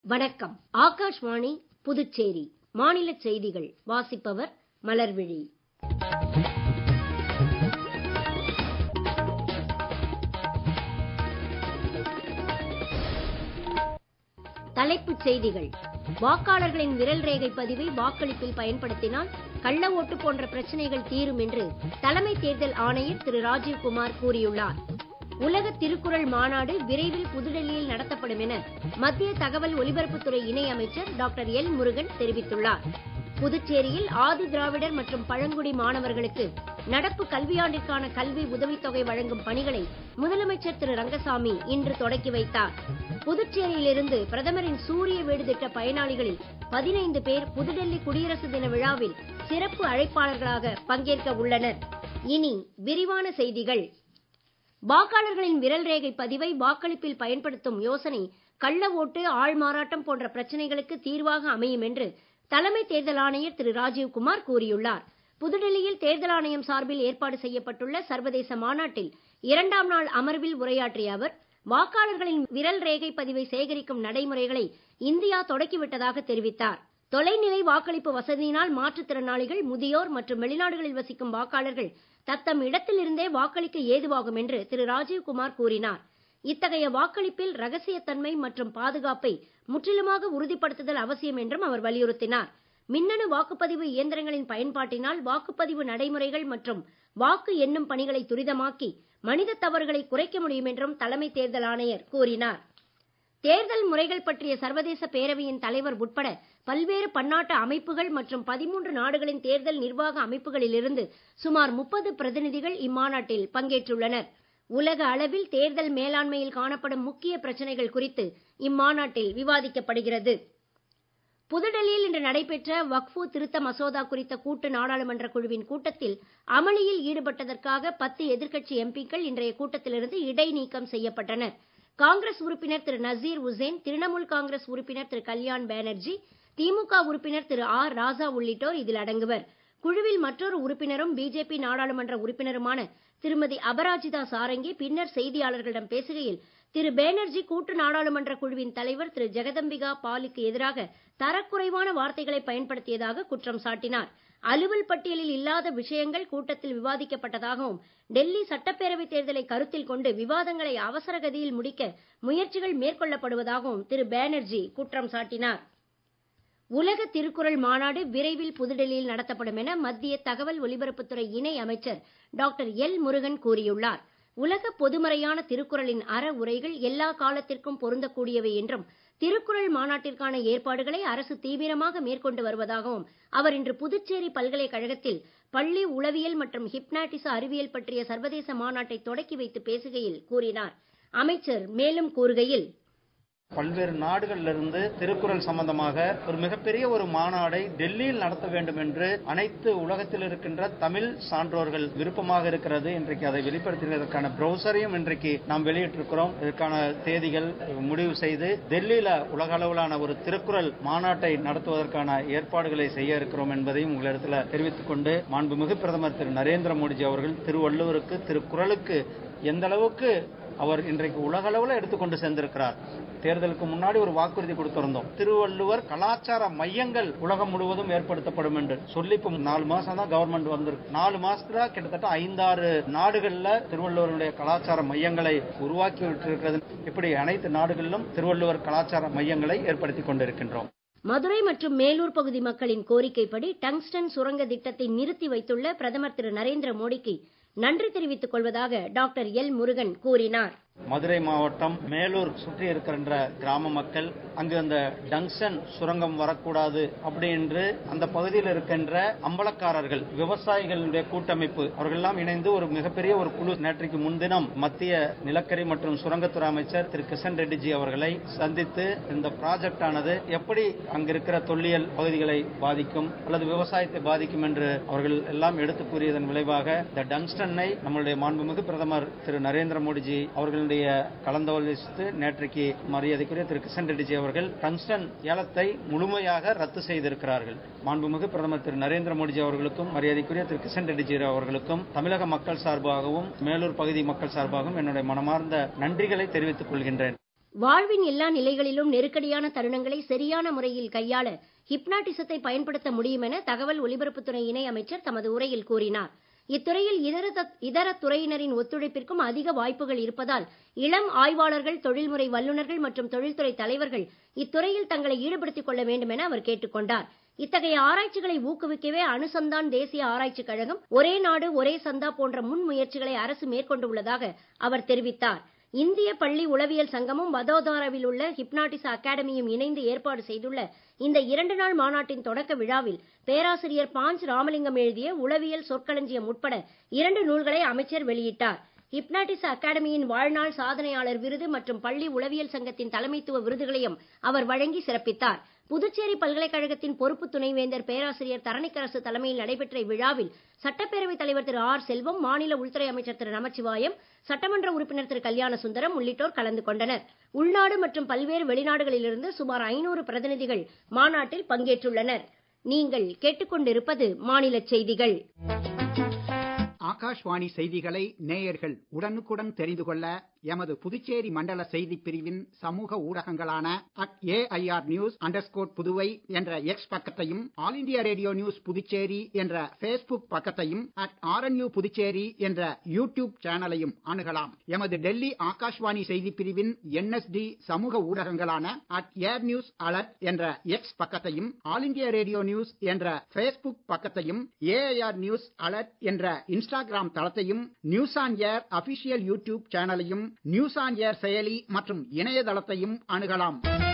வணக்கம் ஆகாஷ்வாணி புதுச்சேரி மாநில செய்திகள் வாசிப்பவர் மலர்விழி தலைப்புச் செய்திகள் வாக்காளர்களின் விரல் ரேகை பதிவை வாக்களிப்பில் பயன்படுத்தினால் கள்ள ஓட்டு போன்ற பிரச்சனைகள் தீரும் என்று தலைமை தேர்தல் ஆணையர் திரு ராஜீவ்குமார் கூறியுள்ளார் உலக திருக்குறள் மாநாடு விரைவில் புதுடெல்லியில் நடத்தப்படும் என மத்திய தகவல் ஒலிபரப்புத்துறை இணை அமைச்சர் டாக்டர் எல் முருகன் தெரிவித்துள்ளார் புதுச்சேரியில் ஆதி திராவிடர் மற்றும் பழங்குடி மாணவர்களுக்கு நடப்பு கல்வியாண்டிற்கான கல்வி உதவித்தொகை வழங்கும் பணிகளை முதலமைச்சர் திரு ரங்கசாமி இன்று தொடக்கி வைத்தார் புதுச்சேரியிலிருந்து பிரதமரின் சூரிய வீடு திட்ட பயனாளிகளில் பதினைந்து பேர் புதுடெல்லி குடியரசு தின விழாவில் சிறப்பு அழைப்பாளர்களாக பங்கேற்க உள்ளனர் இனி விரிவான செய்திகள் வாக்காளர்களின் விரல் ரேகை பதிவை வாக்களிப்பில் பயன்படுத்தும் யோசனை கள்ள ஓட்டு ஆள்மாறாட்டம் போன்ற பிரச்சனைகளுக்கு தீர்வாக அமையும் என்று தலைமை தேர்தல் ஆணையர் திரு ராஜீவ்குமார் கூறியுள்ளார் புதுடெல்லியில் தேர்தல் ஆணையம் சார்பில் ஏற்பாடு செய்யப்பட்டுள்ள சர்வதேச மாநாட்டில் இரண்டாம் நாள் அமர்வில் உரையாற்றிய அவர் வாக்காளர்களின் விரல் ரேகை பதிவை சேகரிக்கும் நடைமுறைகளை இந்தியா தொடக்கிவிட்டதாக தெரிவித்தார் தொலைநிலை வாக்களிப்பு வசதியினால் மாற்றுத்திறனாளிகள் முதியோர் மற்றும் வெளிநாடுகளில் வசிக்கும் வாக்காளர்கள் தத்தம் இடத்தில் இருந்தே வாக்களிக்க ஏதுவாகும் என்று திரு ராஜீவ்குமார் கூறினார் இத்தகைய வாக்களிப்பில் ரகசியத்தன்மை மற்றும் பாதுகாப்பை முற்றிலுமாக உறுதிப்படுத்துதல் அவசியம் என்றும் அவர் வலியுறுத்தினார் மின்னணு வாக்குப்பதிவு இயந்திரங்களின் பயன்பாட்டினால் வாக்குப்பதிவு நடைமுறைகள் மற்றும் வாக்கு எண்ணும் பணிகளை துரிதமாக்கி மனித தவறுகளை குறைக்க முடியும் என்றும் தலைமை தேர்தல் ஆணையர் கூறினார் தேர்தல் முறைகள் பற்றிய சர்வதேச பேரவையின் தலைவர் உட்பட பல்வேறு பன்னாட்டு அமைப்புகள் மற்றும் பதிமூன்று நாடுகளின் தேர்தல் நிர்வாக அமைப்புகளிலிருந்து சுமார் முப்பது பிரதிநிதிகள் இம்மாநாட்டில் பங்கேற்றுள்ளனர் உலக அளவில் தேர்தல் மேலாண்மையில் காணப்படும் முக்கிய பிரச்சனைகள் குறித்து இம்மாநாட்டில் விவாதிக்கப்படுகிறது புதுடெல்லியில் இன்று நடைபெற்ற வக்ஃபு திருத்த மசோதா குறித்த கூட்டு நாடாளுமன்ற குழுவின் கூட்டத்தில் அமளியில் ஈடுபட்டதற்காக பத்து எதிர்க்கட்சி எம்பிக்கள் இன்றைய கூட்டத்திலிருந்து இடைநீக்கம் செய்யப்பட்டனர் காங்கிரஸ் உறுப்பினர் திரு நசீர் உசேன் திரிணாமுல் காங்கிரஸ் உறுப்பினர் திரு கல்யாண் பானர்ஜி திமுக உறுப்பினர் திரு ஆர் ராசா உள்ளிட்டோர் இதில் அடங்குவர் குழுவில் மற்றொரு உறுப்பினரும் பிஜேபி நாடாளுமன்ற உறுப்பினருமான திருமதி அபராஜிதா சாரங்கி பின்னர் செய்தியாளர்களிடம் பேசுகையில் திரு பேனர்ஜி கூட்டு நாடாளுமன்ற குழுவின் தலைவர் திரு ஜெகதம்பிகா பாலுக்கு எதிராக தரக்குறைவான வார்த்தைகளை பயன்படுத்தியதாக குற்றம் சாட்டினார் அலுவல் பட்டியலில் இல்லாத விஷயங்கள் கூட்டத்தில் விவாதிக்கப்பட்டதாகவும் டெல்லி சட்டப்பேரவை தேர்தலை கருத்தில் கொண்டு விவாதங்களை அவசர கதியில் முடிக்க முயற்சிகள் மேற்கொள்ளப்படுவதாகவும் திரு பானர்ஜி குற்றம் சாட்டினார் உலக திருக்குறள் மாநாடு விரைவில் புதுடெல்லியில் நடத்தப்படும் என மத்திய தகவல் ஒலிபரப்புத்துறை இணை அமைச்சர் டாக்டர் எல் முருகன் கூறியுள்ளார் உலக பொதுமறையான திருக்குறளின் அற உரைகள் எல்லா காலத்திற்கும் பொருந்தக்கூடியவை என்றும் திருக்குறள் மாநாட்டிற்கான ஏற்பாடுகளை அரசு தீவிரமாக மேற்கொண்டு வருவதாகவும் அவர் இன்று புதுச்சேரி பல்கலைக்கழகத்தில் பள்ளி உளவியல் மற்றும் ஹிப்னாட்டிச அறிவியல் பற்றிய சர்வதேச மாநாட்டை தொடக்கி வைத்து பேசுகையில் கூறினார் அமைச்சர் மேலும் கூறுகையில் பல்வேறு நாடுகளிலிருந்து திருக்குறள் சம்பந்தமாக ஒரு மிகப்பெரிய ஒரு மாநாடை டெல்லியில் நடத்த வேண்டும் என்று அனைத்து உலகத்தில் இருக்கின்ற தமிழ் சான்றோர்கள் விருப்பமாக இருக்கிறது இன்றைக்கு அதை வெளிப்படுத்துவதற்கான ப்ரௌசரையும் இன்றைக்கு நாம் வெளியிட்டிருக்கிறோம் இதற்கான தேதிகள் முடிவு செய்து டெல்லியில உலக அளவிலான ஒரு திருக்குறள் மாநாட்டை நடத்துவதற்கான ஏற்பாடுகளை செய்ய இருக்கிறோம் என்பதையும் உங்களிடத்தில் தெரிவித்துக் கொண்டு மாண்புமிகு பிரதமர் திரு நரேந்திர மோடிஜி அவர்கள் திருவள்ளுவருக்கு திருக்குறளுக்கு எந்த அளவுக்கு அவர் இன்றைக்கு உலக அளவில் எடுத்துக்கொண்டு சென்றிருக்கிறார் தேர்தலுக்கு முன்னாடி ஒரு வாக்குறுதி கொடுத்திருந்தோம் திருவள்ளுவர் கலாச்சார மையங்கள் உலகம் முழுவதும் ஏற்படுத்தப்படும் என்று சொல்லி இப்போ நாலு மாசம் தான் கவர்மெண்ட் வந்திருக்கு நாலு மாசத்துல கிட்டத்தட்ட ஐந்தாறு நாடுகள்ல திருவள்ளுவருடைய கலாச்சார மையங்களை உருவாக்கி விட்டிருக்கிறது இப்படி அனைத்து நாடுகளிலும் திருவள்ளுவர் கலாச்சார மையங்களை ஏற்படுத்தி கொண்டிருக்கின்றோம் மதுரை மற்றும் மேலூர் பகுதி மக்களின் கோரிக்கைப்படி டங்ஸ்டன் சுரங்க திட்டத்தை நிறுத்தி வைத்துள்ள பிரதமர் திரு நரேந்திர மோடிக்கு நன்றி தெரிவித்துக் கொள்வதாக டாக்டர் எல் முருகன் கூறினார் மதுரை மாவட்டம் மேலூர் சுற்றி இருக்கின்ற கிராம மக்கள் அங்கு அந்த டங்ஷன் சுரங்கம் வரக்கூடாது அப்படி என்று அந்த பகுதியில் இருக்கின்ற அம்பலக்காரர்கள் விவசாயிகளுடைய கூட்டமைப்பு அவர்கள் எல்லாம் இணைந்து ஒரு மிகப்பெரிய ஒரு குழு நேற்றைக்கு முன்தினம் மத்திய நிலக்கரி மற்றும் சுரங்கத்துறை அமைச்சர் திரு கிஷன் ரெட்டிஜி அவர்களை சந்தித்து இந்த ப்ராஜெக்ட் ஆனது எப்படி அங்கிருக்கிற தொல்லியல் பகுதிகளை பாதிக்கும் அல்லது விவசாயத்தை பாதிக்கும் என்று அவர்கள் எல்லாம் எடுத்து கூறியதன் விளைவாக இந்த டங்ஸ்டனை நம்மளுடைய மாண்புமிகு பிரதமர் திரு நரேந்திர மோடிஜி அவர்கள் அவர்களுடைய கலந்தாலோசித்து நேற்றைக்கு மரியாதைக்குரிய திரு கிஷன் ரெட்டிஜி அவர்கள் டங்ஸ்டன் ஏலத்தை முழுமையாக ரத்து செய்திருக்கிறார்கள் மாண்புமிகு பிரதமர் திரு நரேந்திர மோடிஜி அவர்களுக்கும் மரியாதைக்குரிய திரு கிஷன் ரெட்டிஜி அவர்களுக்கும் தமிழக மக்கள் சார்பாகவும் மேலூர் பகுதி மக்கள் சார்பாகவும் என்னுடைய மனமார்ந்த நன்றிகளை தெரிவித்துக் கொள்கின்றேன் வாழ்வின் எல்லா நிலைகளிலும் நெருக்கடியான தருணங்களை சரியான முறையில் கையாள ஹிப்னாட்டிசத்தை பயன்படுத்த முடியும் என தகவல் ஒலிபரப்புத்துறை இணை அமைச்சர் தமது உரையில் கூறினார் இத்துறையில் இதர இதர துறையினரின் ஒத்துழைப்பிற்கும் அதிக வாய்ப்புகள் இருப்பதால் இளம் ஆய்வாளர்கள் தொழில்முறை வல்லுநர்கள் மற்றும் தொழில்துறை தலைவர்கள் இத்துறையில் தங்களை ஈடுபடுத்திக் கொள்ள வேண்டும் என அவர் கேட்டுக் கொண்டார் இத்தகைய ஆராய்ச்சிகளை ஊக்குவிக்கவே அனுசந்தான் தேசிய ஆராய்ச்சிக் கழகம் ஒரே நாடு ஒரே சந்தா போன்ற முன்முயற்சிகளை அரசு மேற்கொண்டுள்ளதாக அவர் தெரிவித்தார் இந்திய பள்ளி உளவியல் சங்கமும் வதோதராவில் உள்ள ஹிப்னாட்டிச அகாடமியும் இணைந்து ஏற்பாடு செய்துள்ள இந்த இரண்டு நாள் மாநாட்டின் தொடக்க விழாவில் பேராசிரியர் பாஞ்ச் ராமலிங்கம் எழுதிய உளவியல் சொற்களஞ்சியம் உட்பட இரண்டு நூல்களை அமைச்சர் வெளியிட்டார் ஹிப்னாட்டிச அகாடமியின் வாழ்நாள் சாதனையாளர் விருது மற்றும் பள்ளி உளவியல் சங்கத்தின் தலைமைத்துவ விருதுகளையும் அவர் வழங்கி சிறப்பித்தார் புதுச்சேரி பல்கலைக்கழகத்தின் பொறுப்பு துணைவேந்தர் பேராசிரியர் தரணிக்கரசு தலைமையில் நடைபெற்ற இவ்விழாவில் சட்டப்பேரவைத் தலைவர் திரு ஆர் செல்வம் மாநில உள்துறை அமைச்சர் திரு நமச்சிவாயம் சட்டமன்ற உறுப்பினர் திரு கல்யாண சுந்தரம் உள்ளிட்டோர் கலந்து கொண்டனர் உள்நாடு மற்றும் பல்வேறு வெளிநாடுகளிலிருந்து சுமார் ஐநூறு பிரதிநிதிகள் மாநாட்டில் பங்கேற்றுள்ளனர் நீங்கள் கேட்டுக்கொண்டிருப்பது மாநில செய்திகள் ஆகாஷ்வாணி செய்திகளை நேயர்கள் உடனுக்குடன் தெரிந்து கொள்ள எமது புதுச்சேரி மண்டல செய்திப் பிரிவின் சமூக ஊடகங்களான at AIR news underscore Puduvai என்ற எக்ஸ் பக்கத்தையும் all India radio news Puducherry என்ற பேஸ்புக் பக்கத்தையும் அட் ஆர்என்யூ புதுச்சேரி என்ற யூடியூப் சேனலையும் அணுகலாம் எமது டெல்லி ஆகாஷ்வாணி செய்திப் பிரிவின் என்எஸ்டி சமூக ஊடகங்களான அட் ஏர் நியூஸ் அலர்ட் என்ற எக்ஸ் பக்கத்தையும் ஆல் இண்டியா ரேடியோ நியூஸ் என்ற பேஸ்புக் பக்கத்தையும் ஏஐஆர் நியூஸ் அலர்ட் என்ற இன்ஸ்டாகிராம் தளத்தையும் news on air official YouTube சேனலையும் நியூஸ் ஆன் ஏர் செயலி மற்றும் இணையதளத்தையும் அணுகலாம்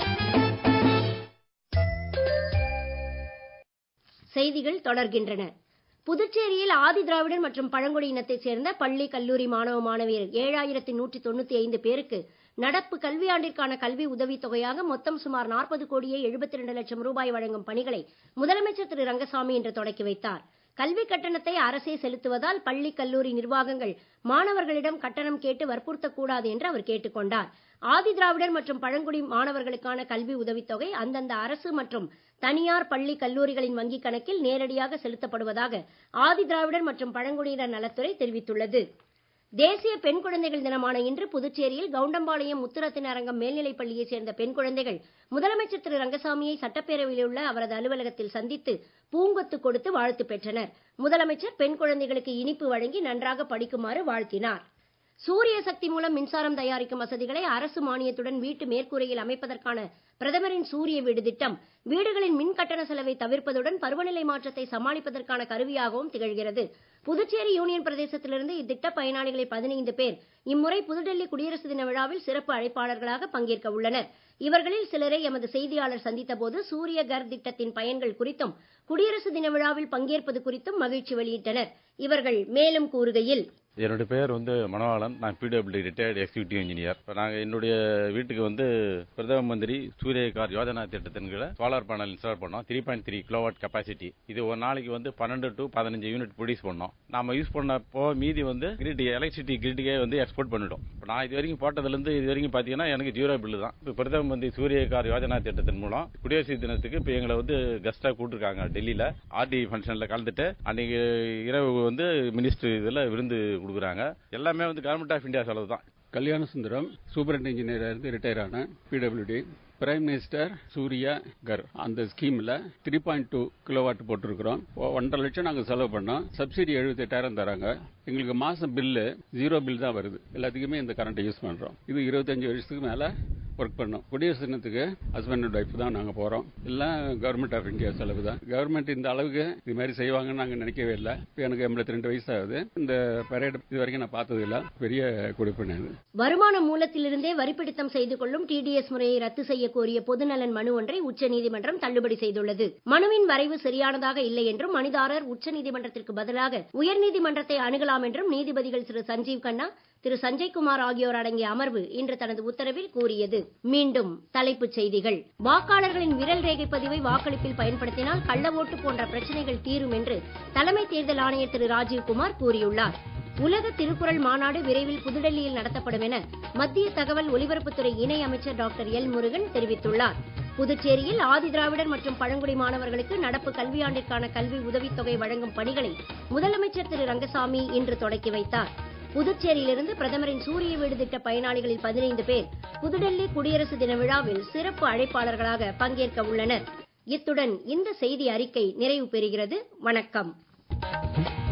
செய்திகள் தொடர்கின்றன புதுச்சேரியில் ஆதி திராவிடர் மற்றும் பழங்குடியினத்தைச் சேர்ந்த பள்ளி கல்லூரி மாணவ மாணவியர் ஏழாயிரத்தி நூற்றி தொண்ணூத்தி ஐந்து பேருக்கு நடப்பு கல்வியாண்டிற்கான கல்வி உதவித் தொகையாக மொத்தம் சுமார் நாற்பது கோடியே எழுபத்தி இரண்டு லட்சம் ரூபாய் வழங்கும் பணிகளை முதலமைச்சர் திரு ரங்கசாமி இன்று தொடக்கி வைத்தார் கல்வி கட்டணத்தை அரசே செலுத்துவதால் பள்ளி கல்லூரி நிர்வாகங்கள் மாணவர்களிடம் கட்டணம் கேட்டு வற்புறுத்தக்கூடாது என்று அவர் கேட்டுக் கொண்டார் ஆதி திராவிடர் மற்றும் பழங்குடி மாணவர்களுக்கான கல்வி உதவித்தொகை அந்தந்த அரசு மற்றும் தனியார் பள்ளி கல்லூரிகளின் வங்கிக் கணக்கில் நேரடியாக செலுத்தப்படுவதாக ஆதி திராவிடர் மற்றும் பழங்குடியினர் நலத்துறை தெரிவித்துள்ளது தேசிய பெண் குழந்தைகள் தினமான இன்று புதுச்சேரியில் கவுண்டம்பாளையம் முத்துரத்தின அரங்கம் மேல்நிலைப் பள்ளியைச் சேர்ந்த பெண் குழந்தைகள் முதலமைச்சர் திரு ரங்கசாமியை சட்டப்பேரவையில் உள்ள அவரது அலுவலகத்தில் சந்தித்து பூங்கொத்து கொடுத்து வாழ்த்து பெற்றனர் முதலமைச்சர் பெண் குழந்தைகளுக்கு இனிப்பு வழங்கி நன்றாக படிக்குமாறு வாழ்த்தினார் சூரிய சக்தி மூலம் மின்சாரம் தயாரிக்கும் வசதிகளை அரசு மானியத்துடன் வீட்டு மேற்கூரையில் அமைப்பதற்கான பிரதமரின் சூரிய வீடு திட்டம் வீடுகளின் மின் கட்டண செலவை தவிர்ப்பதுடன் பருவநிலை மாற்றத்தை சமாளிப்பதற்கான கருவியாகவும் திகழ்கிறது புதுச்சேரி யூனியன் பிரதேசத்திலிருந்து இத்திட்ட பயனாளிகளை பதினைந்து பேர் இம்முறை புதுடெல்லி குடியரசு தின விழாவில் சிறப்பு அழைப்பாளர்களாக பங்கேற்க உள்ளனர் இவர்களில் சிலரை எமது செய்தியாளர் சந்தித்த போது சூரிய கர் திட்டத்தின் பயன்கள் குறித்தும் குடியரசு தின விழாவில் பங்கேற்பது குறித்தும் மகிழ்ச்சி வெளியிட்டனர் இவர்கள் மேலும் கூறுகையில் என்னுடைய பெயர் வந்து மணவாளன் நான் பிடபிள்யூ ரிட்டையர்டு எக்ஸிக்யூட்டிவ் இன்ஜினியர் இப்போ நாங்கள் என்னுடைய வீட்டுக்கு வந்து பிரதம மந்திரி சூரிய கார் யோஜனா திட்டத்தின் கீழ சோலார் பேனல் இன்ஸ்டால் பண்ணோம் three point three kilowatt capacity இது ஒரு நாளைக்கு வந்து பன்னெண்டு டு பதினஞ்சு யூனிட் ப்ரொடியூஸ் பண்ணோம் நாம யூஸ் பண்ணப்போ மீதி வந்து கிரிட் எலக்ட்ரிசிட்டி கிரிட்டுக்கே வந்து எக்ஸ்போர்ட் பண்ணிட்டோம் இப்போ நான் இது வரைக்கும் போட்டதுலேருந்து இது வரைக்கும் பார்த்தீங்கன்னா எனக்கு ஜீரோ பில்லு தான் இப்போ பிரதம மந்திரி சூரிய கார் யோஜனா திட்டத்தின் மூலம் குடியரசு தினத்துக்கு இப்போ எங்களை வந்து கெஸ்ட்டாக கூப்பிட்டுருக்காங்க டெல்லியில் ஆர்டி ஃபங்க்ஷனில் கலந்துட்டு அன்னைக்கு இரவு வந்து மினிஸ்டர் இதில் விருந்து கொடுக்குறாங்க எல்லாமே வந்து கவர்மெண்ட் ஆஃப் இந்தியா செலவு தான் கல்யாண சுந்தரம் சூப்பரண்ட் இன்ஜினியர் இருந்து ரிட்டையர் ஆனேன் PWD prime minister Surya Ghar அந்த ஸ்கீம்ல த்ரீ பாயிண்ட் டூ கிலோவாட் போட்டிருக்கிறோம் ஒன்றரை லட்சம் நாங்கள் செலவு பண்ணோம் சப்சிடி எழுபத்தெட்டாயிரம் தராங்க எங்களுக்கு மாசம் பில்லு ஜீரோ பில் தான் வருது எல்லாத்துக்குமே இந்த கரண்ட்டை யூஸ் பண்றோம் இது இருபத்தஞ்சு வருஷத்துக்கு மேல ஒர்க் பண்ணோம் குடியரசு தினத்துக்கு ஹஸ்பண்ட் அண்ட் ஒய்ஃப் தான் நாங்கள் போகிறோம் எல்லாம் கவர்மெண்ட் ஆஃப் இந்தியா செலவு தான் கவர்மெண்ட் இந்த அளவுக்கு இது மாதிரி செய்வாங்கன்னு நாங்கள் நினைக்கவே இல்லை இப்போ எனக்கு எண்பத்தி ரெண்டு வயசு ஆகுது இந்த பரேட் இது வரைக்கும் நான் பார்த்தது இல்லை பெரிய கொடுப்பினை இது வருமான மூலத்திலிருந்தே வரிப்பிடித்தம் செய்து கொள்ளும் டிடிஎஸ் முறையை ரத்து செய்ய கோரிய பொதுநலன் மனு ஒன்றை உச்சநீதிமன்றம் தள்ளுபடி செய்துள்ளது மனுவின் வரைவு சரியானதாக இல்லை என்றும் மனுதாரர் உச்சநீதிமன்றத்திற்கு பதிலாக உயர்நீதிமன்றத்தை அணுகலாம் என்றும் நீதிபதிகள் திரு சஞ்சீவ் கண்ணா திரு சஞ்சய்குமார் ஆகியோர் அடங்கிய அமர்வு இன்று தனது உத்தரவில் கூறியது மீண்டும் தலைப்புச் செய்திகள் வாக்காளர்களின் விரல் ரேகை பதிவை வாக்களிப்பில் பயன்படுத்தினால் கள்ள ஓட்டு போன்ற பிரச்சனைகள் தீரும் என்று தலைமை தேர்தல் ஆணையர் திரு ராஜீவ்குமார் கூறியுள்ளார் உலக திருக்குறள் மாநாடு விரைவில் புதுடெல்லியில் நடத்தப்படும் என மத்திய தகவல் ஒலிபரப்புத்துறை இணை அமைச்சர் டாக்டர் எல் முருகன் தெரிவித்துள்ளார் புதுச்சேரியில் ஆதி திராவிடர் மற்றும் பழங்குடி மாணவர்களுக்கு நடப்பு கல்வியாண்டிற்கான கல்வி உதவித்தொகை வழங்கும் பணிகளை முதலமைச்சர் திரு ரங்கசாமி இன்று தொடக்கி வைத்தார் புதுச்சேரியிலிருந்து பிரதமரின் சூரிய வீடு திட்ட பயனாளிகளில் பதினைந்து பேர் புதுடெல்லி குடியரசு தின விழாவில் சிறப்பு அழைப்பாளர்களாக பங்கேற்க உள்ளனர் இத்துடன் இந்த செய்தி அறிக்கை நிறைவு பெறுகிறது வணக்கம்